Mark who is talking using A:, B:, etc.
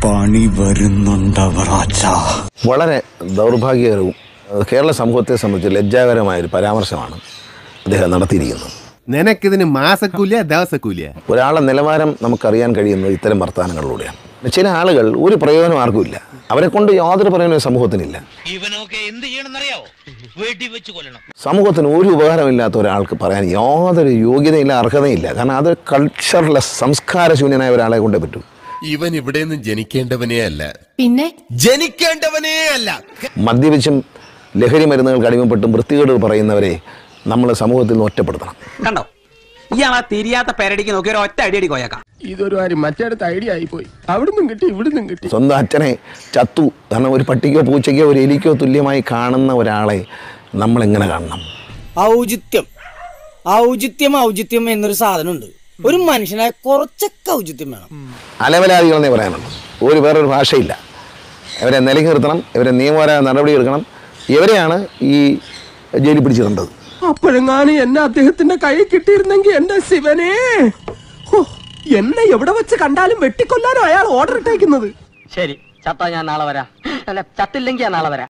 A: പണി വരുന്നുണ്ടവറാച്ച
B: വളരെ ദൗർഭാഗ്യകരവും അത് കേരള സമൂഹത്തെ സംബന്ധിച്ച് ലജ്ജാകരമായ ഒരു പരാമർശമാണ് അദ്ദേഹം നടത്തിയിരിക്കുന്നത്
C: നിനക്കിതിന് മാസക്കൂലിയ ദിവസക്കൂലിയ
B: ഒരാളുടെ നിലവാരം നമുക്കറിയാൻ കഴിയുന്നത് ഇത്തരം വർത്തമാനങ്ങളിലൂടെയാണ് ചില ആളുകൾ ഒരു പ്രയോജനം ആർക്കുമില്ല അവരെ കൊണ്ട് യാതൊരു പ്രയോജനവും സമൂഹത്തിനില്ല
D: ഇവനൊക്കെ എന്ത് ചെയ്യണമെന്നറിയാവോ വെടി വെച്ച് കൊല്ലണം
B: സമൂഹത്തിന് ഒരു ഉപകാരമില്ലാത്ത ഒരാൾക്ക് പറയാൻ യാതൊരു യോഗ്യതയില്ല അർഹതയില്ല കാരണം അത് കൾച്ചറലെസ് സംസ്കാരശൂന്യനായ ഒരാളെ കൊണ്ടേ പറ്റൂ
E: ഇവൻ ഇവിടെ നിന്ന് ജനിക്കേണ്ടവനേ അല്ല
F: പിന്നെ
E: ജനിക്കേണ്ടവനേ അല്ല
B: മദ്യപിച്ചും ലഹരി മരുന്നുകൾക്ക് അടിമപ്പെട്ടും വൃത്തികേട് പറയുന്നവരെ നമ്മൾ സമൂഹത്തിൽ നിന്ന് ഒറ്റപ്പെടുത്തണം
G: കണ്ടോ ഇയാൾ ആ തിരിയാത്ത പേരടിക്ക് നോക്കി ഒരു ഒറ്റ അടിയടി കോയക്കാം
H: ഇതൊരു കാര്യം മറ്റേടത്ത് ഐഡിയ ആയിപ്പോയി അവിടുന്നും കിട്ടി ഇവിടുന്നും കിട്ടി
B: സ്വന്തം അച്ഛനെ ചത്തു കാരണം ഒരു പട്ടിക്കോ പൂച്ചയ്ക്കോ ഒരു എലിക്കോ തുല്യമായി കാണുന്ന ഒരാളെ നമ്മൾ എങ്ങനെ കാണണം
I: ഔചിത്യം ഔചിത്യം ഔചിത്യം എന്നൊരു സാധനമുണ്ട് ഒരു മനുഷ്യനായ കുറച്ചൊക്കെ ഔചിത്യം വേണം
B: അലവലാദികളെന്നേ പറയാനുള്ളൂ ഒരു വേറൊരു ഭാഷയില്ല ഇവരെ നിലയ്ക്ക് നിർത്തണം ഇവരെ നിയമപരമായ നടപടി എടുക്കണം ഇവരെയാണ് ഈ ജയിലിൽ പിടിച്ചിടേണ്ടത്
H: അപ്പോഴെങ്ങാനും എന്നെ അദ്ദേഹത്തിന്റെ കൈ കിട്ടിയിരുന്നെങ്കിൽ എന്റെ ശിവനെ ഹോ, എന്നെ എവിടെ വെച്ച് കണ്ടാലും വെട്ടിക്കൊല്ലാനോ അയാൾ ഓർഡർ ഇട്ടേക്കുന്നത്
G: ശരി ചത്താ ഞാൻ നാളെ വരാം അല്ല ചത്തില്ലെങ്കിൽ ഞാൻ നാളെ വരാം